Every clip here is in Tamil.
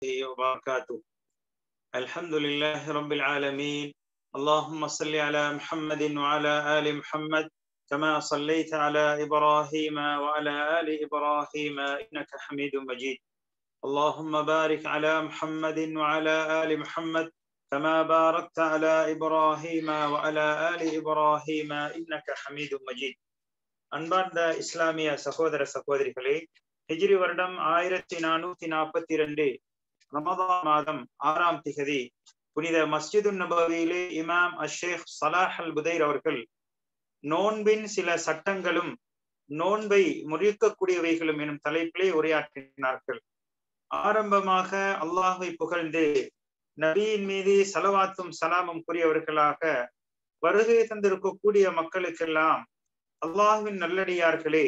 وبركاته الحمد لله رب العالمين اللهم صل على محمد وعلى آل محمد كما صليت على إبراهيم وعلى آل إبراهيم إنك حميد مجيد اللهم بارك على محمد وعلى آل محمد كما باركت على إبراهيم وعلى آل إبراهيم إنك حميد مجيد அன்பார்ந்த இஸ்லாமிய சகோதர சகோதரிகளே ஹிஜ்ரி வருடம் ஆயிரத்தி நானூத்தி நாற்பத்தி இரண்டு ரமதான் மாதம் ஆறாம் திகதி புனித மஸ்ஜிது நபவியிலே இமாம் அஷேக் சலாஹ் அல் புதைர் அவர்கள் நோன்பின் சில சட்டங்களும் நோன்பை முறிக்கக்கூடியவைகளும் எனும் தலைப்பிலே உரையாற்றினார்கள் ஆரம்பமாக அல்லாஹை புகழ்ந்து நபியின் மீது சலவாத்தும் சலாமும் கூறியவர்களாக வருகை தந்திருக்கக்கூடிய மக்களுக்கெல்லாம் அல்லாஹுவின் நல்லடியார்களே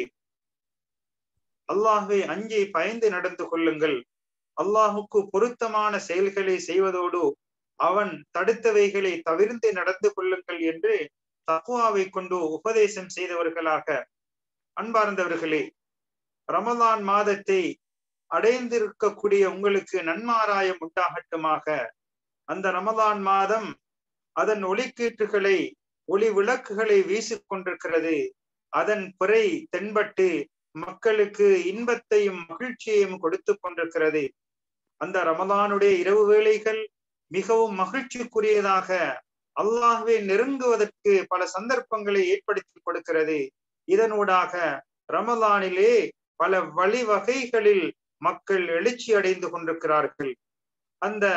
அல்லாஹுவை அஞ்சி பயந்து நடந்து கொள்ளுங்கள் அல்லாஹுக்கு பொருத்தமான செயல்களை செய்வதோடு அவன் தடுத்தவைகளை தவிர்த்து நடந்து கொள்ளுங்கள் என்று தக்குவாவை கொண்டு உபதேசம் செய்தவர்களாக அன்பார்ந்தவர்களே ரமலான் மாதத்தை அடைந்திருக்கக்கூடிய உங்களுக்கு நன்மாராயம் உண்டாகட்டுமாக அந்த ரமலான் மாதம் அதன் ஒளிக்கீற்றுகளை ஒளி விளக்குகளை வீசிக் கொண்டிருக்கிறது அதன் பிறை தென்பட்டு மக்களுக்கு இன்பத்தையும் மகிழ்ச்சியையும் கொடுத்து கொண்டிருக்கிறது அந்த ரமதானுடைய இரவு வேளைகள் மிகவும் மகிழ்ச்சிக்குரியதாக அல்லாஹுவை நெருங்குவதற்கு பல சந்தர்ப்பங்களை ஏற்படுத்தி கொடுக்கிறது இதனூடாக ரமலானிலே பல வழிவகைகளில் மக்கள் எழுச்சி அடைந்து கொண்டிருக்கிறார்கள் அந்த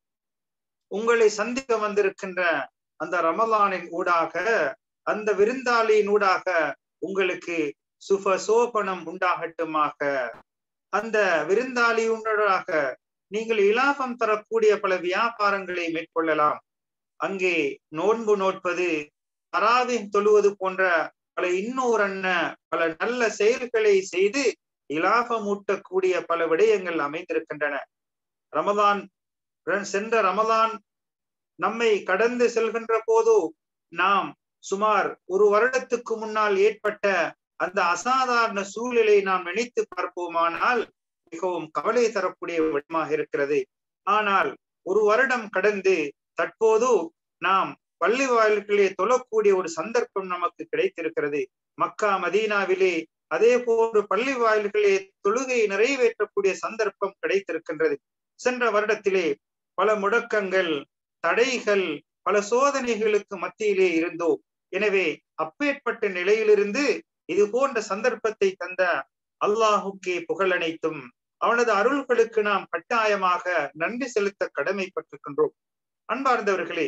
உங்களை சந்திக்க வந்திருக்கின்ற அந்த ரமலானின் ஊடாக அந்த விருந்தாளியின் ஊடாக உங்களுக்கு சுபசோபனம் உண்டாகட்டுமாக அந்த விருந்தாளியுடனாக நீங்கள் இலாபம் தரக்கூடிய பல வியாபாரங்களை மேற்கொள்ளலாம் அங்கே நோன்பு நோட்பது தராவி தொழுவது போன்ற பல இன்னொரன்ன பல நல்ல செயல்களை செய்து இலாபமூட்டக்கூடிய பல விடயங்கள் அமைந்திருக்கின்றன ரமதான் சென்ற ரமதான் நம்மை கடந்து செல்கின்ற போது நாம் சுமார் ஒரு வருடத்துக்கு முன்னால் ஏற்பட்ட அந்த அசாதாரண சூழ்நிலை நாம் நினைத்து பார்ப்போமானால் மிகவும் கவலை தரக்கூடிய விடமாக இருக்கிறது ஆனால் ஒரு வருடம் கடந்து தற்போது நாம் பள்ளி வாயில்களே தொழக்கூடிய ஒரு சந்தர்ப்பம் நமக்கு கிடைத்திருக்கிறது மக்கா மதீனாவிலே அதே போன்று பள்ளி வாயில்களே தொழுகை நிறைவேற்றக்கூடிய சந்தர்ப்பம் கிடைத்திருக்கின்றது சென்ற வருடத்திலே பல முடக்கங்கள் தடைகள் பல சோதனைகளுக்கு மத்தியிலே இருந்தோம் எனவே அப்பேற்பட்ட நிலையிலிருந்து இது போன்ற சந்தர்ப்பத்தை தந்த அல்லாஹுக்கே புகழனைத்தும் அவனது அருள்களுக்கு நாம் கட்டாயமாக நன்றி செலுத்த கடமைப்பட்டிருக்கின்றோம் அன்பார்ந்தவர்களே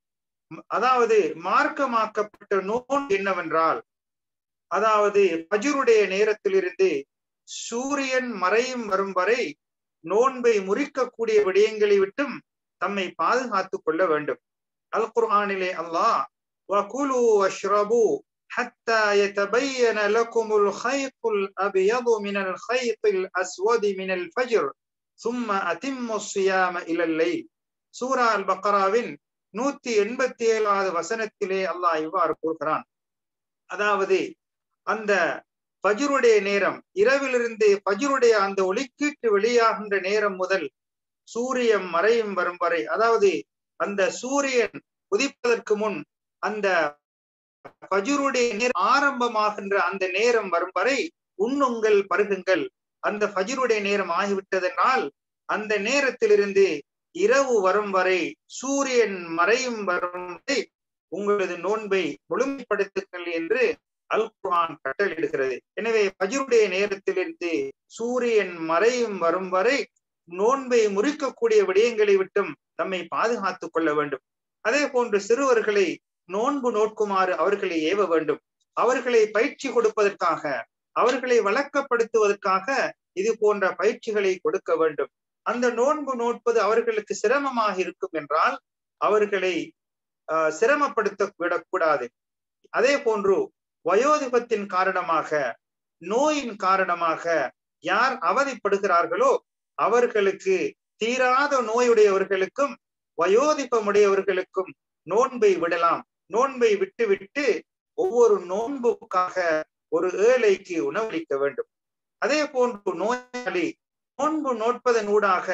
அதாவது மார்க்கமாக்கப்பட்ட நோன் என்னவென்றால் அதாவது பஜுருடைய நேரத்திலிருந்து சூரியன் மறையும் வரும் வரை நோன்பை முறிக்கக்கூடிய விடயங்களை விட்டும் தம்மை பாதுகாத்துக் கொள்ள வேண்டும் அல் குர்ஆனிலே அல்லாஹ் وكلوا واشربوا حتى يتبين لكم الخيط الأبيض من الخيط الأسود من الفجر ثم أتموا الصيام إلى الليل சூரா அல் பக்கராவின் நூத்தி எண்பத்தி ஏழாவது வசனத்திலே அல்லாஹ் இவ்வாறு கூறுகிறான் அதாவது அந்த பஜுருடைய நேரம் இரவிலிருந்து பஜுருடைய அந்த ஒளிக்கீட்டு வெளியாகின்ற நேரம் முதல் சூரியன் மறையும் வரும் வரை அதாவது அந்த சூரியன் உதிப்பதற்கு முன் அந்த பஜுருடைய நேரம் ஆரம்பமாகின்ற அந்த நேரம் வரும் வரை உண்ணுங்கள் பருகுங்கள் அந்த பஜுருடைய நேரம் ஆகிவிட்டதனால் அந்த நேரத்திலிருந்து இரவு வரும் வரை சூரியன் மறையும் வரும் வரை உங்களது நோன்பை முழுமைப்படுத்துங்கள் என்று அல் குர்ஆன் கட்டளிடுகிறது எனவே பஜருடைய நேரத்திலிருந்து சூரியன் மறையும் வரும் வரை நோன்பை முறிக்கக்கூடிய விடயங்களை விட்டும் நம்மை பாதுகாத்துக் கொள்ள வேண்டும் அதே போன்று சிறுவர்களை நோன்பு நோக்குமாறு அவர்களை ஏவ வேண்டும் அவர்களை பயிற்சி கொடுப்பதற்காக அவர்களை வழக்கப்படுத்துவதற்காக இது போன்ற பயிற்சிகளை கொடுக்க வேண்டும் அந்த நோன்பு நோட்பது அவர்களுக்கு சிரமமாக இருக்கும் என்றால் அவர்களை சிரமப்படுத்த விடக்கூடாது அதே போன்று வயோதிபத்தின் காரணமாக நோயின் காரணமாக யார் அவதிப்படுகிறார்களோ அவர்களுக்கு தீராத நோயுடையவர்களுக்கும் வயோதிபமுடையவர்களுக்கும் நோன்பை விடலாம் நோன்பை விட்டு விட்டு ஒவ்வொரு நோன்புக்காக ஒரு ஏழைக்கு உணவளிக்க வேண்டும் அதே போன்று நோயாளி நோன்பு நோட்பதன் ஊடாக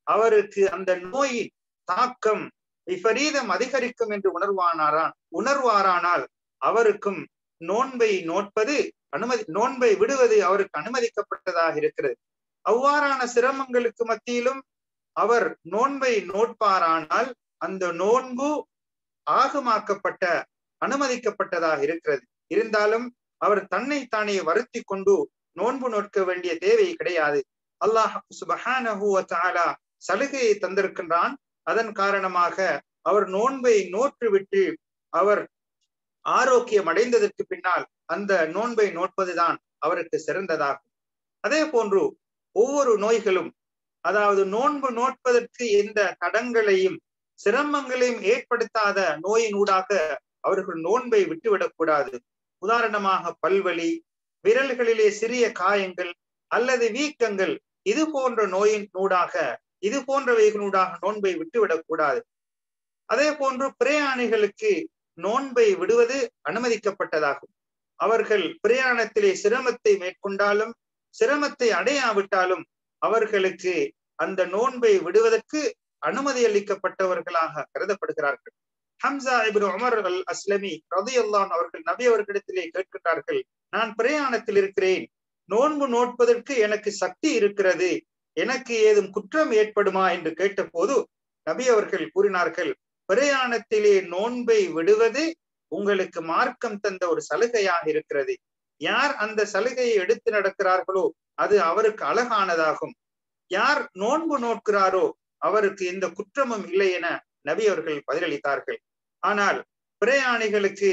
அவருக்கு அந்த நோயின் தாக்கம் விபரீதம் அதிகரிக்கும் என்று உணர்வானாரான் உணர்வாரானால் அவருக்கும் நோன்பை நோட்பது அனுமதி நோன்பை விடுவது அவருக்கு அனுமதிக்கப்பட்டதாக இருக்கிறது அவ்வாறான சிரமங்களுக்கு மத்தியிலும் அவர் நோன்பை நோட்பாரானால் அந்த நோன்பு ஆகமாக்கப்பட்ட அனுமதிக்கப்பட்டதாக இருக்கிறது இருந்தாலும் அவர் தன்னை தானே வருத்தி கொண்டு நோன்பு நோட்க வேண்டிய தேவை கிடையாது அல்லாஹ் சுபஹானஹு தஆலா சலுகையை தந்திருக்கின்றான் அதன் காரணமாக அவர் நோன்பை நோற்றுவிட்டு அவர் ஆரோக்கியம் அடைந்ததற்கு பின்னால் அந்த நோன்பை நோட்பதுதான் அவருக்கு சிறந்ததாகும் அதே போன்று ஒவ்வொரு நோய்களும் அதாவது நோன்பு நோட்பதற்கு எந்த தடங்களையும் சிரமங்களையும் ஏற்படுத்தாத நோயினூடாக அவர்கள் நோன்பை விட்டுவிடக்கூடாது உதாரணமாக பல்வலி விரல்களிலே சிறிய காயங்கள் அல்லது வீக்கங்கள் இது போன்ற நோயின் நூடாக இது போன்றவைகளூடாக நோன்பை விட்டுவிடக்கூடாது அதே போன்று பிரயாணிகளுக்கு நோன்பை விடுவது அனுமதிக்கப்பட்டதாகும் அவர்கள் பிரயாணத்திலே சிரமத்தை மேற்கொண்டாலும் சிரமத்தை அடையாவிட்டாலும் அவர்களுக்கு அந்த நோன்பை விடுவதற்கு அனுமதி அளிக்கப்பட்டவர்களாக கருதப்படுகிறார்கள் Hamza ibn Umar al Aslami ரதியுல்லான் அவர்கள் நபி அவர்களிடத்திலே கேட்கின்றார்கள் நான் பிரயாணத்தில் இருக்கிறேன் நோன்பு நோட்பதற்கு எனக்கு சக்தி இருக்கிறது எனக்கு ஏதும் குற்றம் ஏற்படுமா என்று கேட்டபோது நபி அவர்கள் கூறினார்கள் பிரயாணத்திலே நோன்பை விடுவது உங்களுக்கு மார்க்கம் தந்த ஒரு சலுகையாக இருக்கிறது யார் அந்த சலுகையை எடுத்து நடக்கிறார்களோ அது அவருக்கு அழகானதாகும் யார் நோன்பு நோட்கிறாரோ அவருக்கு எந்த குற்றமும் இல்லை என நபி அவர்கள் பதிலளித்தார்கள் ஆனால் பிரயாணிகளுக்கு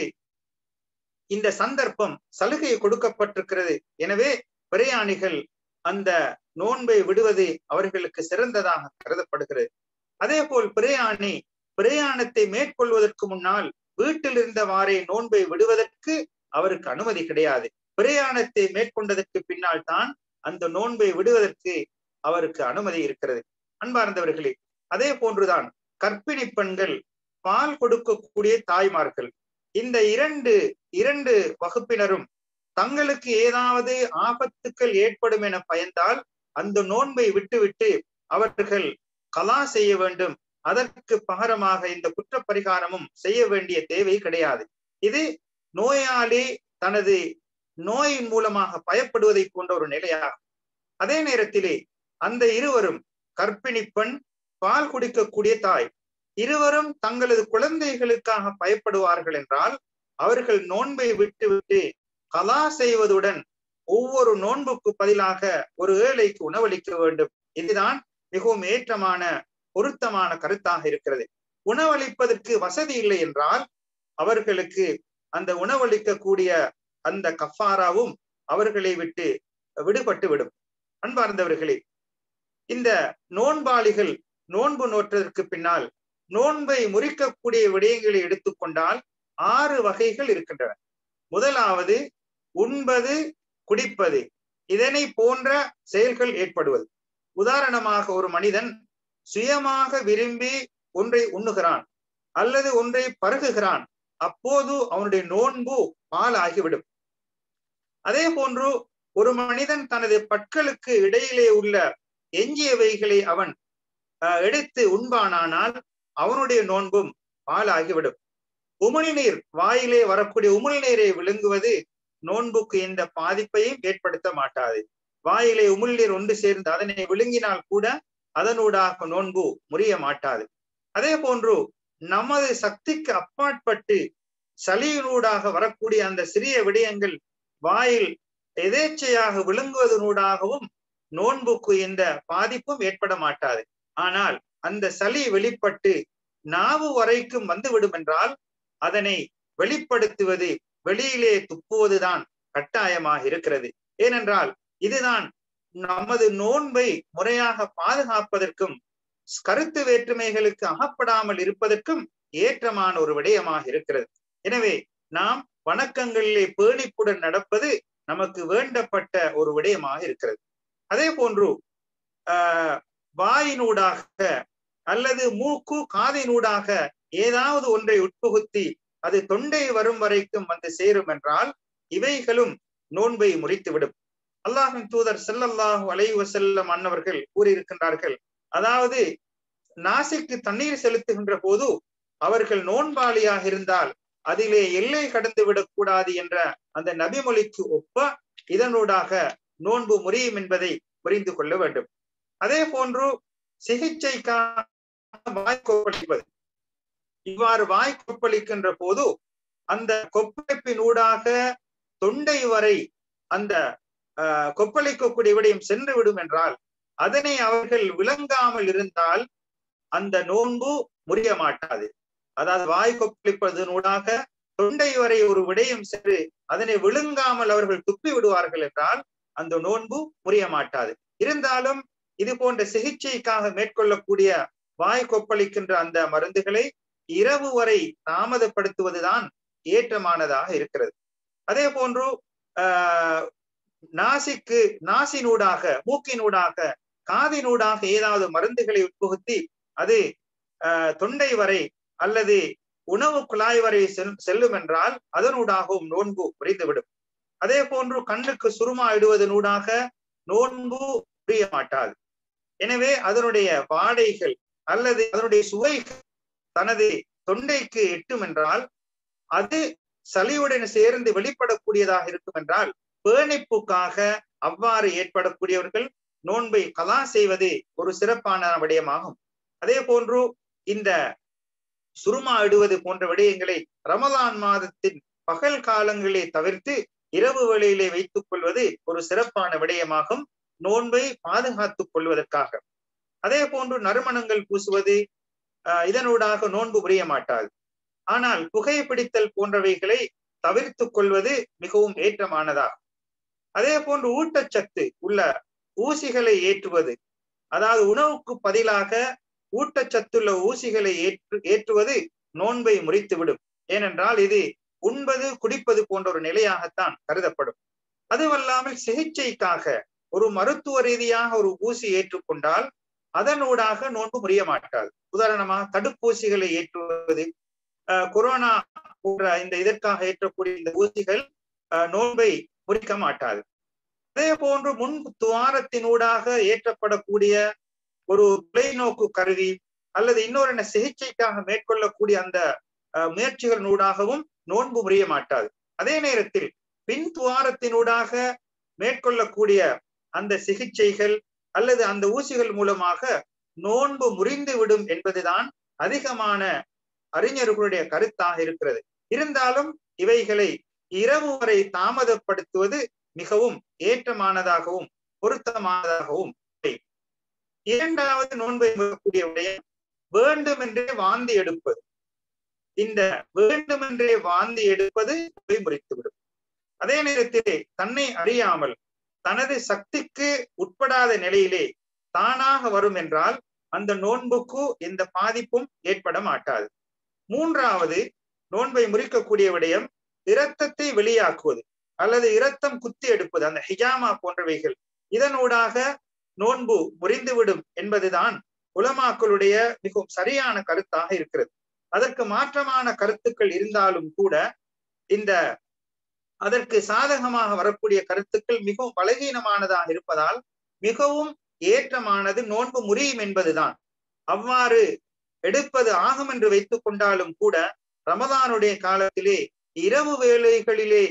இந்த சந்தர்ப்பம் சலுகை கொடுக்கப்பட்டிருக்கிறது எனவே பிரயாணிகள் அந்த நோன்பை விடுவது அவர்களுக்கு சிறந்ததாக கருதப்படுகிறது அதே போல் பிரயாணி பிரயாணத்தை மேற்கொள்வதற்கு முன்னால் வீட்டில் இருந்தவாறே நோன்பை விடுவதற்கு அவருக்கு அனுமதி கிடையாது பிரயாணத்தை மேற்கொண்டதற்கு பின்னால் தான் அந்த நோன்பை விடுவதற்கு அவருக்கு அனுமதி இருக்கிறது அன்பார்ந்தவர்களே அதே போன்றுதான் கர்ப்பிணி பெண்கள் பால் கொடுக்கக்கூடிய தாய்மார்கள் இந்த இரண்டு இரண்டு வகுப்பினரும் தங்களுக்கு ஏதாவது ஆபத்துக்கள் ஏற்படும் என பயந்தால் அந்த நோன்பை விட்டுவிட்டு அவர்கள் கலா செய்ய வேண்டும் அதற்கு பகரமாக இந்த குற்றப்பரிகாரமும் செய்ய வேண்டிய தேவை கிடையாது இது நோயாளி தனது நோயின் மூலமாக பயப்படுவதை போன்ற ஒரு நிலையாகும் அதே நேரத்திலே அந்த இருவரும் கர்ப்பிணி பெண் பால் குடிக்கக்கூடிய தாய் இருவரும் தங்களது குழந்தைகளுக்காக பயப்படுவார்கள் என்றால் அவர்கள் நோன்பை விட்டுவிட்டு கலா செய்வதுடன் ஒவ்வொரு நோன்புக்கு பதிலாக ஒரு ஏழைக்கு உணவளிக்க வேண்டும் இதுதான் மிகவும் ஏற்றமான பொருத்தமான கருத்தாக இருக்கிறது உணவளிப்பதற்கு வசதி இல்லை என்றால் அவர்களுக்கு அந்த உணவளிக்கக்கூடிய அந்த கஃபாராவும் அவர்களை விட்டு விடுபட்டு விடும் அன்பார்ந்தவர்களே இந்த நோன்பாளிகள் நோன்பு நோற்றதற்கு பின்னால் நோன்பை முறிக்கக்கூடிய விடயங்களை எடுத்துக்கொண்டால் ஆறு வகைகள் இருக்கின்றன முதலாவது உண்பது குடிப்பது இதனை போன்ற செயல்கள் ஏற்படுவது உதாரணமாக ஒரு மனிதன் சுயமாக விரும்பி ஒன்றை உண்ணுகிறான் அல்லது ஒன்றை பருகுகிறான் அப்போது அவனுடைய நோன்பு பால் ஆகிவிடும் அதே போன்று ஒரு மனிதன் தனது பற்களுக்கு இடையிலே உள்ள எஞ்சியவைகளை அவன் எடுத்து உண்பானானால் அவனுடைய நோன்பும் பால் ஆகிவிடும் உமிழ்நீர் வாயிலே வரக்கூடிய உமிழ்நீரை விழுங்குவது நோன்புக்கு எந்த பாதிப்பையும் ஏற்படுத்த மாட்டாது வாயிலே உமிழ்நீர் ஒன்று சேர்ந்து அதனை விழுங்கினால் கூட அதனூடாக நோன்பு முறிய மாட்டாது அதே போன்று நமது சக்திக்கு அப்பாற்பட்டு சளியினூடாக வரக்கூடிய அந்த சிறிய விடயங்கள் வாயில் எதேச்சையாக விழுங்குவதனூடாகவும் நோன்புக்கு எந்த பாதிப்பும் ஏற்பட மாட்டாது ஆனால் அந்த சளி வெளிப்பட்டு நாவு வரைக்கும் வந்துவிடும் என்றால் அதனை வெளிப்படுத்துவது வெளியிலே துப்புவதுதான் கட்டாயமாக இருக்கிறது ஏனென்றால் இதுதான் நமது நோன்பை முறையாக பாதுகாப்பதற்கும் கருத்து வேற்றுமைகளுக்கு அகப்படாமல் இருப்பதற்கும் ஏற்றமான ஒரு விடயமாக இருக்கிறது எனவே நாம் வணக்கங்களிலே பேணிப்புடன் நடப்பது நமக்கு வேண்டப்பட்ட ஒரு விடயமாக இருக்கிறது அதே போன்று ஆஹ் வாயினூடாக அல்லது மூக்கு காதினூடாக ஏதாவது ஒன்றை உட்புகுத்தி அது தொண்டை வரும் வரைக்கும் வந்து சேரும் என்றால் இவைகளும் நோன்பை முறித்துவிடும் அல்லாஹின் தூதர் செல்லல்லாஹு அலை வசல்லம் அன்னவர்கள் கூறியிருக்கின்றார்கள் அதாவது நாசிக்கு தண்ணீர் செலுத்துகின்ற போது அவர்கள் நோன்பாளியாக இருந்தால் அதிலே எல்லை கடந்து விடக்கூடாது என்ற அந்த நபிமொழிக்கு ஒப்ப இதனூடாக நோன்பு முறியும் என்பதை புரிந்து கொள்ள வேண்டும் அதே போன்று சிகிச்சைக்காக வாய் கொப்பளிப்பது இவ்வாறு வாய் கொப்பளிக்கின்ற போது அந்த கொப்பளிப்பினூடாக தொண்டை வரை அந்த கொப்பளிக்கக்கூடிய விடயம் சென்று விடும் என்றால் அதனை அவர்கள் விளங்காமல் இருந்தால் அந்த நோன்பு முறிய மாட்டாது அதாவது வாய் கொப்பளிப்பதனூடாக தொண்டை வரை ஒரு விடயம் சென்று அதனை விழுங்காமல் அவர்கள் துப்பி விடுவார்கள் என்றால் அந்த நோன்பு முறிய மாட்டாது இருந்தாலும் இது போன்ற சிகிச்சைக்காக மேற்கொள்ளக்கூடிய வாய் கொப்பளிக்கின்ற அந்த மருந்துகளை இரவு வரை தாமதப்படுத்துவதுதான் ஏற்றமானதாக இருக்கிறது அதே போன்று ஆஹ் நாசிக்கு நாசினூடாக மூக்கினூடாக காதினூடாக ஏதாவது மருந்துகளை உட்புகுத்தி அது தொண்டை வரை அல்லது உணவு குழாய் வரை செல்லும் என்றால் அதனூடாகவும் நோன்பு புரிந்துவிடும் அதே போன்று கண்ணுக்கு சுருமா இடுவதனூடாக நோன்பு புரிய மாட்டாது எனவே அதனுடைய வாடைகள் அல்லது அதனுடைய சுவைகள் தனது தொண்டைக்கு எட்டும் என்றால் அது சளியுடன் சேர்ந்து வெளிப்படக்கூடியதாக இருக்கும் என்றால் பேணிப்புக்காக அவ்வாறு ஏற்படக்கூடியவர்கள் நோன்பை கலா செய்வது ஒரு சிறப்பான விடயமாகும் அதே போன்று இந்த சுருமா இடுவது போன்ற விடயங்களை ரமலான் மாதத்தின் பகல் காலங்களே தவிர்த்து இரவு வேளையிலே வைத்துக் கொள்வது ஒரு சிறப்பான விடயமாகும் நோன்பை பாதுகாத்துக் கொள்வதற்காக அதே போன்று நறுமணங்கள் பூசுவது இதனூடாக நோன்பு புரிய மாட்டாது ஆனால் புகைப்பிடித்தல் போன்றவைகளை தவிர்த்து கொள்வது மிகவும் ஏற்றமானதாகும் அதே போன்று ஊட்டச்சத்து உள்ள ஊசிகளை ஏற்றுவது அதாவது உணவுக்கு பதிலாக ஊட்டச்சத்துள்ள ஊசிகளை ஏற்று ஏற்றுவது நோன்பை முறித்துவிடும் ஏனென்றால் இது உண்பது குடிப்பது போன்ற ஒரு நிலையாகத்தான் கருதப்படும் அதுவல்லாமல் சிகிச்சைக்காக ஒரு மருத்துவ ரீதியாக ஒரு ஊசி ஏற்றுக்கொண்டால் அதனூடாக நோன்பு முறிய மாட்டாது உதாரணமாக தடுப்பூசிகளை ஏற்றுவது கொரோனா போன்ற இந்த இதற்காக ஏற்றக்கூடிய இந்த ஊசிகள் நோன்பை முறிக்க மாட்டாது அதே போன்று முன் துவாரத்தினூடாக ஏற்றப்படக்கூடிய ஒரு தொலைநோக்கு கருவி அல்லது இன்னொரு என்ன சிகிச்சைக்காக மேற்கொள்ளக்கூடிய அந்த முயற்சிகளினூடாகவும் நோன்பு முறிய மாட்டாது அதே நேரத்தில் பின் துவாரத்தினூடாக மேற்கொள்ளக்கூடிய அந்த சிகிச்சைகள் அல்லது அந்த ஊசிகள் மூலமாக நோன்பு முறிந்து விடும் என்பதுதான் அதிகமான அறிஞர்களுடைய கருத்தாக இருக்கிறது இருந்தாலும் இவைகளை இரவு வரை தாமதப்படுத்துவது மிகவும் ஏற்றமானதாகவும் பொருத்தமானதாகவும் இரண்டாவது நோன்பை கூடிய விடயம் வேண்டுமென்றே வாந்தி எடுப்பது இந்த வேண்டுமென்றே வாந்தி எடுப்பது முறித்துவிடும் அதே நேரத்திலே தன்னை அறியாமல் தனது சக்திக்கு உட்படாத நிலையிலே தானாக வரும் என்றால் அந்த நோன்புக்கு எந்த பாதிப்பும் ஏற்பட மாட்டாது மூன்றாவது நோன்பை முறிக்கக்கூடிய விடயம் இரத்தத்தை வெளியாக்குவது அல்லது இரத்தம் குத்தி எடுப்பது அந்த ஹிஜாமா போன்றவைகள் இதனூடாக நோன்பு முறிந்துவிடும் என்பதுதான் உலமாக்களுடைய மிகவும் சரியான கருத்தாக இருக்கிறது அதற்கு மாற்றமான கருத்துக்கள் இருந்தாலும் கூட இந்த அதற்கு சாதகமாக வரக்கூடிய கருத்துக்கள் மிகவும் பலகீனமானதாக இருப்பதால் மிகவும் ஏற்றமானது நோன்பு முறியும் என்பதுதான் அவ்வாறு எடுப்பது ஆகும் என்று வைத்துக் கொண்டாலும் கூட ரமதானுடைய காலத்திலே இரவு வேளைகளிலே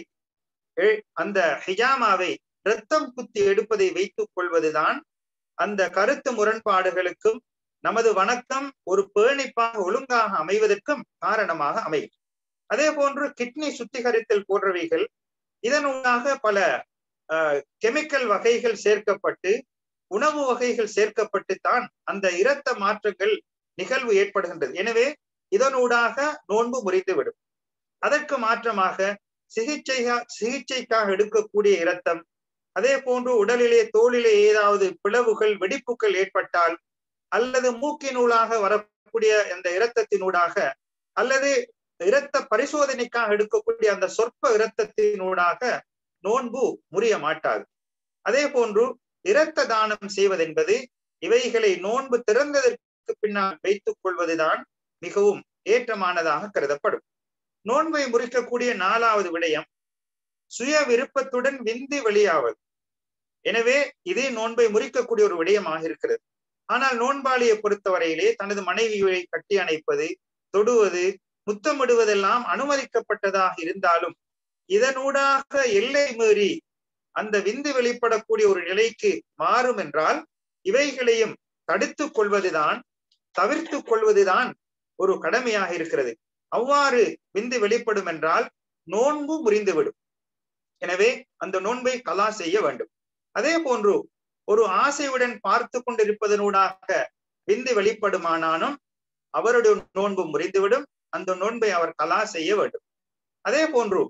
அந்த ஹிஜாமாவை ரத்தம் குத்தி எடுப்பதை வைத்துக் கொள்வதுதான் அந்த கருத்து முரண்பாடுகளுக்கும் நமது வணக்கம் ஒரு பேணிப்பாக ஒழுங்காக அமைவதற்கும் காரணமாக அமையும் அதே போன்று கிட்னி சுத்திகரித்தல் போன்றவைகள் இதனூடாக பல கெமிக்கல் வகைகள் சேர்க்கப்பட்டு உணவு வகைகள் சேர்க்கப்பட்டு தான் அந்த இரத்த மாற்றங்கள் நிகழ்வு ஏற்படுகின்றது எனவே இதனூடாக நோன்பு முறித்துவிடும் அதற்கு மாற்றமாக சிகிச்சை சிகிச்சைக்காக எடுக்கக்கூடிய இரத்தம் அதே போன்று உடலிலே தோளிலே ஏதாவது பிளவுகள் வெடிப்புகள் ஏற்பட்டால் அல்லது மூக்கினூடாக வரக்கூடிய அந்த இரத்தத்தினூடாக அல்லது இரத்த பரிசோதனைக்காக எடுக்கக்கூடிய அந்த சொற்ப இரத்தத்தினூடாக நோன்பு முறிய மாட்டாது அதே போன்று இரத்த தானம் செய்வதென்பது இவைகளை நோன்பு திறந்ததற்கு பின்னால் வைத்துக் கொள்வதுதான் மிகவும் ஏற்றமானதாக கருதப்படும் நோன்பை முறிக்கக்கூடிய நாலாவது விடயம் சுய விருப்பத்துடன் விந்தி வெளியாவது எனவே இதே நோன்பை முறிக்கக்கூடிய ஒரு விடயமாக இருக்கிறது ஆனால் நோன்பாளியை பொறுத்தவரையிலே தனது மனைவியை கட்டி அணைப்பது தொடுவது முத்தமிடுவதெல்லாம் அனுமதிக்கப்பட்டதாக இருந்தாலும் இதனூடாக எல்லை மீறி அந்த விந்து வெளிப்படக்கூடிய ஒரு நிலைக்கு மாறும் என்றால் இவைகளையும் தடுத்துக் கொள்வதுதான் தவிர்த்து கொள்வதுதான் ஒரு கடமையாக இருக்கிறது அவ்வாறு விந்து வெளிப்படும் என்றால் நோன்பு முறிந்துவிடும் எனவே அந்த நோன்பை கலா செய்ய வேண்டும் அதே போன்று ஒரு ஆசையுடன் பார்த்து கொண்டிருப்பதனூடாக விந்து வெளிப்படுமானாலும் அவருடைய நோன்பு முறிந்துவிடும் அந்த நோன்பை அவர் கலா செய்ய வேண்டும் அதே போன்று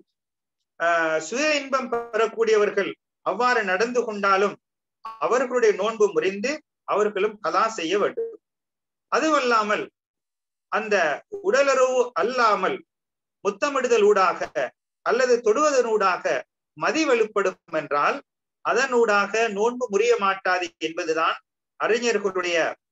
ஆஹ் சுய இன்பம் பெறக்கூடியவர்கள் அவ்வாறு நடந்து கொண்டாலும் அவர்களுடைய நோன்பு முறிந்து அவர்களும் கலா செய்ய வேண்டும் அதுவல்லாமல் அந்த உடலுறவு அல்லாமல் முத்தமிடுதல் ஊடாக அல்லது தொடுவதனூடாக மதி வெளிப்படும் என்றால் அதனூடாக நோன்பு முறிய மாட்டாது என்பதுதான் அறிஞர்களுடைய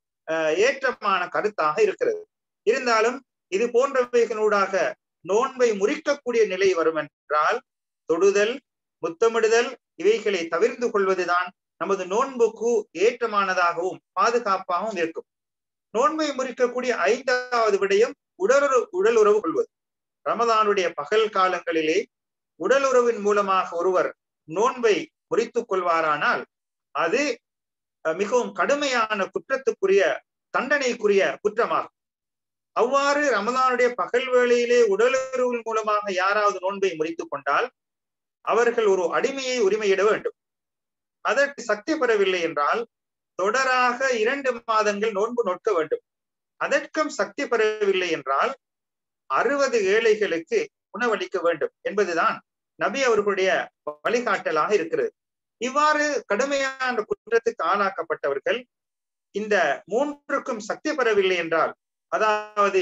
ஏற்றமான கருத்தாக இருக்கிறது இருந்தாலும் இது போன்றவைகளூடாக நோன்பை முறிக்கக்கூடிய நிலை வரும் என்றால் தொடுதல் முத்தமிடுதல் இவைகளை தவிர்த்து கொள்வதுதான் நமது நோன்புக்கு ஏற்றமானதாகவும் பாதுகாப்பாகவும் இருக்கும் நோன்பை முறிக்கக்கூடிய ஐந்தாவது விடயம் உடலுறவு உடல் உறவு கொள்வது ரமதானுடைய பகல் காலங்களிலே உடலுறவின் மூலமாக ஒருவர் நோன்பை முறித்துக் கொள்வாரானால் அது மிகவும் கடுமையான குற்றத்துக்குரிய தண்டனைக்குரிய குற்றமாகும் அவ்வாறு ரமதானுடைய பகல் வேளையிலே உடலுறவின் மூலமாக யாராவது நோன்பை முறித்துக் கொண்டால் அவர்கள் ஒரு அடிமையை உரிமையிட வேண்டும் அதற்கு சக்தி பெறவில்லை என்றால் தொடராக இரண்டு மாதங்கள் நோன்பு நோக்க வேண்டும் அதற்கும் சக்தி பெறவில்லை என்றால் அறுபது ஏழைகளுக்கு உணவளிக்க வேண்டும் என்பதுதான் நபி அவர்களுடைய வழிகாட்டலாக இருக்கிறது இவ்வாறு கடுமையான குற்றத்துக்கு ஆளாக்கப்பட்டவர்கள் இந்த மூன்றுக்கும் சக்தி பெறவில்லை என்றால் அதாவது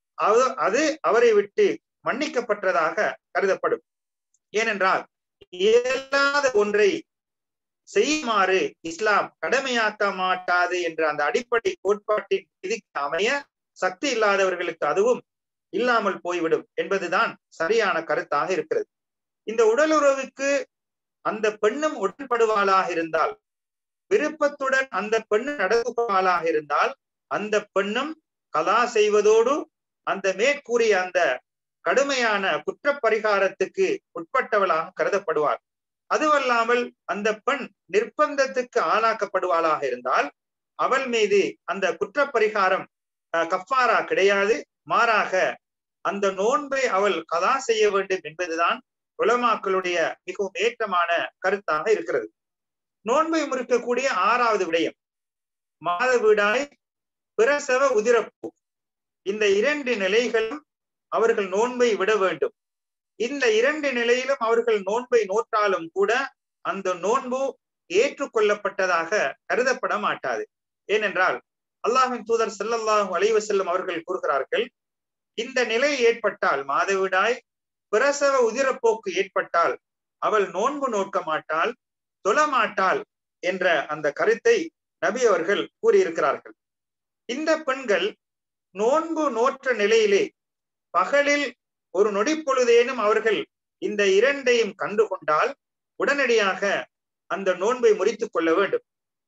அது அவரை விட்டு மன்னிக்கப்பட்டதாக கருதப்படும் ஏனென்றால் இயலாத ஒன்றை செய்யுமாறு இஸ்லாம் கடமையாக்க மாட்டாது என்ற அந்த அடிப்படை கோட்பாட்டின் விதிக்கு அமைய சக்தி இல்லாதவர்களுக்கு அதுவும் இல்லாமல் போய்விடும் என்பதுதான் சரியான கருத்தாக இருக்கிறது இந்த உடலுறவுக்கு அந்த பெண்ணும் உடன்படுவாளாக இருந்தால் விருப்பத்துடன் அந்த பெண்ணு நடத்துவாளாக இருந்தால் அந்த பெண்ணும் கலா செய்வதோடு அந்த மேற்கூறிய அந்த கடுமையான குற்ற பரிகாரத்துக்கு உட்பட்டவளாக கருதப்படுவாள் அதுவல்லாமல் அந்த பெண் நிர்பந்தத்துக்கு ஆளாக்கப்படுவாளாக இருந்தால் அவள் மீது அந்த குற்ற பரிகாரம் கஃபாரா கிடையாது மாறாக அந்த நோன்பை அவள் கதா செய்ய வேண்டும் என்பதுதான் உலமாக்களுடைய மிகவும் ஏற்றமான கருத்தாக இருக்கிறது நோன்பை முறிக்கக்கூடிய ஆறாவது விடயம் மாதவிடாய் பிரசவ உதிரப்பு இந்த இரண்டு நிலைகளும் அவர்கள் நோன்பை விட வேண்டும் இந்த இரண்டு நிலையிலும் அவர்கள் நோன்பை நோற்றாலும் கூட அந்த நோன்பு ஏற்றுக்கொள்ளப்பட்டதாக கருதப்பட மாட்டாது ஏனென்றால் அல்லாஹின் தூதர் செல்லல்லாஹு அலைவ செல்லும் அவர்கள் கூறுகிறார்கள் இந்த நிலை ஏற்பட்டால் மாதவிடாய் பிரசவ உதிரப்போக்கு ஏற்பட்டால் அவள் நோன்பு நோக்க மாட்டாள் தொழமாட்டாள் என்ற அந்த கருத்தை நபி அவர்கள் கூறியிருக்கிறார்கள் இந்த பெண்கள் நோன்பு நோற்ற நிலையிலே பகலில் ஒரு நொடி பொழுதேனும் அவர்கள் இந்த இரண்டையும் கண்டு கொண்டால் உடனடியாக அந்த நோன்பை முறித்துக் கொள்ள வேண்டும்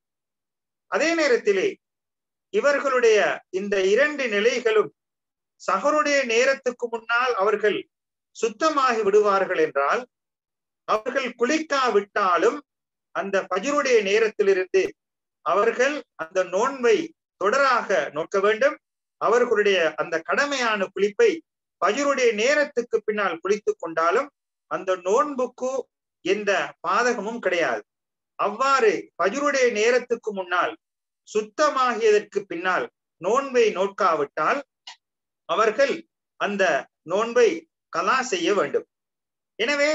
அதே நேரத்திலே இவர்களுடைய இந்த இரண்டு நிலைகளும் சகருடைய நேரத்துக்கு முன்னால் அவர்கள் சுத்தமாகி விடுவார்கள் என்றால் அவர்கள் குளிக்காவிட்டாலும் அந்த பஜருடைய நேரத்திலிருந்து அவர்கள் அந்த நோன்பை தொடராக நோக்க வேண்டும் அவர்களுடைய அந்த கடமையான குளிப்பை பஜருடைய நேரத்துக்கு பின்னால் குளித்துக் கொண்டாலும் அந்த நோன்புக்கு எந்த பாதகமும் கிடையாது அவ்வாறு பஜருடைய நேரத்துக்கு முன்னால் சுத்தமாகியதற்கு பின்னால் நோன்பை நோக்காவிட்டால் அவர்கள் அந்த நோன்பை கலா செய்ய வேண்டும் எனவே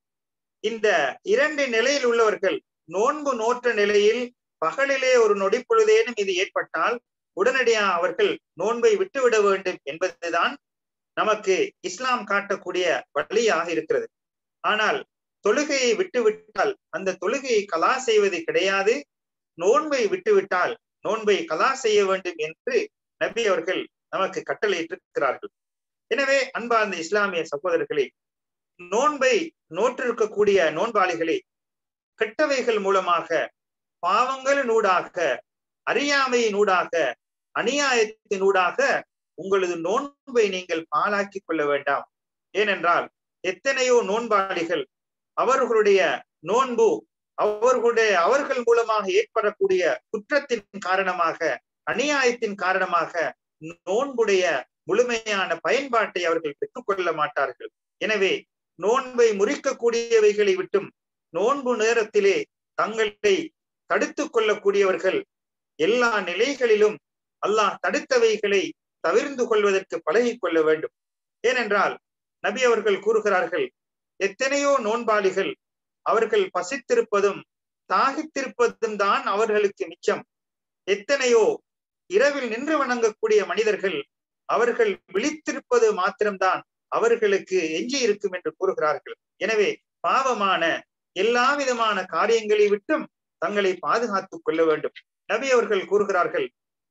இந்த இரண்டு நிலையில் உள்ளவர்கள் நோன்பு நோற்ற நிலையில் பகலிலே ஒரு நொடி பொழுதேனும் இது ஏற்பட்டால் உடனடியாக அவர்கள் நோன்பை விட்டுவிட வேண்டும் என்பதுதான் நமக்கு இஸ்லாம் காட்டக்கூடிய வழியாக இருக்கிறது ஆனால் தொழுகையை விட்டுவிட்டால் அந்த தொழுகையை கலா செய்வது கிடையாது நோன்பை விட்டுவிட்டால் நோன்பை கலா செய்ய வேண்டும் என்று நபி அவர்கள் நமக்கு கட்டளையிட்டிருக்கிறார்கள் எனவே அன்பார்ந்த இஸ்லாமிய சகோதரர்களே நோன்பை நோற்றிருக்கக்கூடிய நோன்பாளிகளே கெட்டவைகள் மூலமாக பாவங்களினூடாக அறியாமையினூடாக அநியாயத்தினூடாக உங்களது நோன்பை நீங்கள் பாழாக்கிக் கொள்ள வேண்டாம் ஏனென்றால் எத்தனையோ நோன்பாளிகள் அவர்களுடைய நோன்பு அவர்களுடைய அவர்கள் மூலமாக ஏற்படக்கூடிய குற்றத்தின் காரணமாக அநியாயத்தின் காரணமாக நோன்புடைய முழுமையான பயன்பாட்டை அவர்கள் பெற்றுக்கொள்ள மாட்டார்கள் எனவே நோன்பை முறிக்கக்கூடியவைகளை விட்டும் நோன்பு நேரத்திலே தங்களை தடுத்துக் கொள்ளக்கூடியவர்கள் எல்லா நிலைகளிலும் அல்லாஹ் தடுத்தவைகளை தவிர்ந்து கொள்வதற்கு பழகிக் கொள்ள வேண்டும் ஏனென்றால் நபி அவர்கள் கூறுகிறார்கள் எத்தனையோ நோன்பாளிகள் அவர்கள் பசித்திருப்பதும் தாகித்திருப்பதும் தான் அவர்களுக்கு மிச்சம் எத்தனையோ இரவில் நின்று வணங்கக்கூடிய மனிதர்கள் அவர்கள் விழித்திருப்பது மாத்திரம்தான் அவர்களுக்கு எஞ்சி இருக்கும் என்று கூறுகிறார்கள் எனவே பாவமான எல்லா விதமான காரியங்களை விட்டும் தங்களை பாதுகாத்துக் கொள்ள வேண்டும் நபி அவர்கள் கூறுகிறார்கள்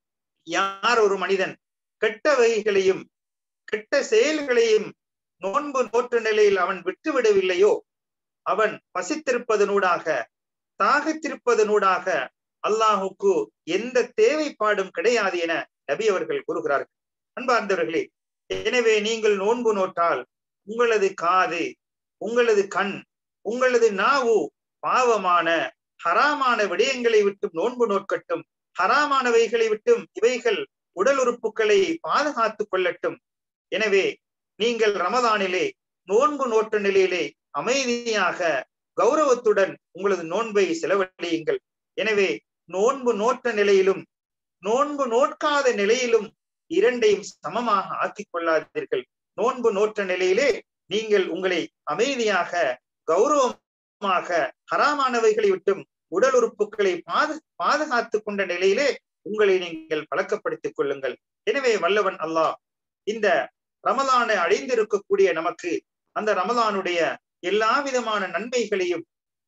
யார் ஒரு மனிதன் கெட்ட வகைகளையும் கெட்ட செயல்களையும் நோன்பு நோற்று நிலையில் அவன் விட்டுவிடவில்லையோ அவன் பசித்திருப்பதனூடாக தாகத்திருப்பதனூடாக அல்லாஹுக்கு எந்த தேவைப்பாடும் கிடையாது என நபி அவர்கள் கூறுகிறார்கள் அன்பார்ந்தவர்களே எனவே நீங்கள் நோன்பு நோட்டால் உங்களது காது உங்களது கண் உங்களது நாவு பாவமான ஹராமான விடயங்களை விட்டும் நோன்பு நோக்கட்டும் ஹராமானவைகளை விட்டும் இவைகள் உடல் உறுப்புகளை பாதுகாத்துக் கொள்ளட்டும் எனவே நீங்கள் ரமதானிலே நோன்பு நோற்ற நிலையிலே அமைதியாக கௌரவத்துடன் உங்களது நோன்பை செலவழியுங்கள் எனவே நோன்பு நோற்ற நிலையிலும் நோன்பு நோட்காத நிலையிலும் இரண்டையும் சமமாக ஆக்கிக் கொள்ளாதீர்கள் நோன்பு நோற்ற நிலையிலே நீங்கள் உங்களை அமைதியாக கௌரவமாக ஹராமானவைகளை விட்டும் உடல் உறுப்புகளை பாது பாதுகாத்துக் கொண்ட நிலையிலே உங்களை நீங்கள் பழக்கப்படுத்திக் கொள்ளுங்கள் எனவே வல்லவன் அல்லாஹ் இந்த ரமலானை அடைந்திருக்கக்கூடிய நமக்கு அந்த ரமலானுடைய எல்லா விதமான நன்மைகளையும்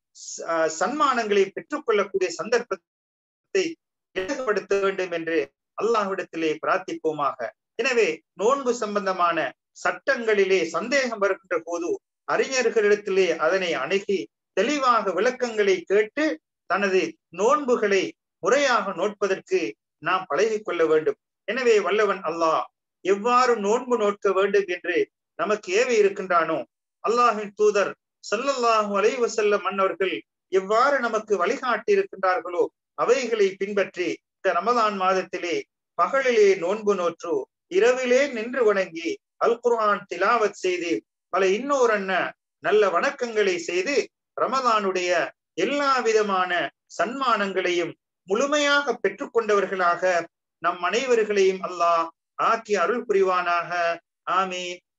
சன்மானங்களை பெற்றுக்கொள்ளக்கூடிய சந்தர்ப்பத்தை ஏற்படுத்த வேண்டும் என்று அல்லாஹ்விடத்திலே பிரார்த்திப்போமாக எனவே நோன்பு சம்பந்தமான சட்டங்களிலே சந்தேகம் வருகின்ற போது அறிஞர்களிடத்திலே அதனை அணுகி தெளிவாக விளக்கங்களை கேட்டு தனது நோன்புகளை முறையாக நோட்பதற்கு நாம் பழகிக் கொள்ள வேண்டும் எனவே வல்லவன் அல்லாஹ் எவ்வாறு நோன்பு நோட்க வேண்டும் என்று நமக்கு ஏவி இருக்கின்றானோ அல்லாஹின் தூதர் சல்லல்லாஹு அலைவ செல்ல மன்னவர்கள் எவ்வாறு நமக்கு வழிகாட்டி இருக்கின்றார்களோ அவைகளை பின்பற்றி இந்த ரமலான் மாதத்திலே பகலிலே நோன்பு நோற்று இரவிலே நின்று வணங்கி அல் குர்ஆன் திலாவத் செய்து பல இன்னொரன்ன நல்ல வணக்கங்களை செய்து ரமலானுடைய எல்லா விதமான சன்மானங்களையும் முழுமையாக பெற்றுக்கொண்டவர்களாக நம் அனைவர்களையும் அல்லாஹ் ஆக்கி அருள் புரிவானாக ஆமீன்